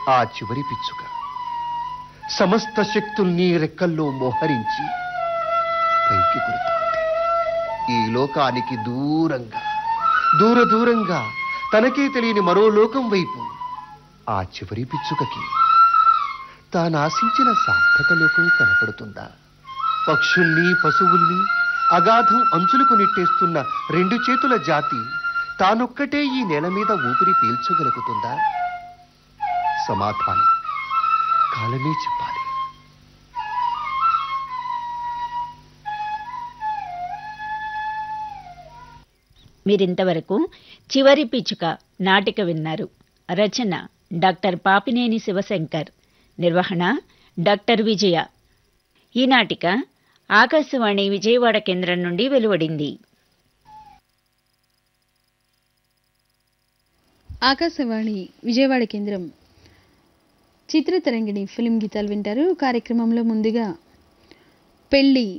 ఆ చివరి పిచ్చుక సమస్త శక్తుల్ని రెక్కల్లో మోహరించి పైకి కొడుతోంది ఈ లోకానికి దూరంగా దూర దూరంగా తనకే తెలియని మరో లోకం వైపు ఆ చివరి పిచ్చుకకి తాను ఆశించిన సార్థక లోకం కనపడుతుందా పక్షుల్ని పశువుల్ని అగాధం అంచులకు నెట్టేస్తున్న రెండు చేతుల జాతి తానొక్కటే ఈ నేల మీద ఊపిరి పీల్చగలుగుతుందా సమాధానం కాలమే చెప్పాలి మీరింతవరకు చివరి పిచ్చుక నాటిక విన్నారు రచన డాక్టర్ పాపినేని శివశంకర్ నిర్వహణ డాక్టర్ విజయ ఈ నాటిక ఆకాశవాణి విజయవాడ కేంద్రం నుండి వెలువడింది ఆకాశవాణి విజయవాడ కేంద్రం చిత్రతరంగిణి ఫిలిం గీతాలు వింటారు కార్యక్రమంలో ముందుగా పెళ్ళి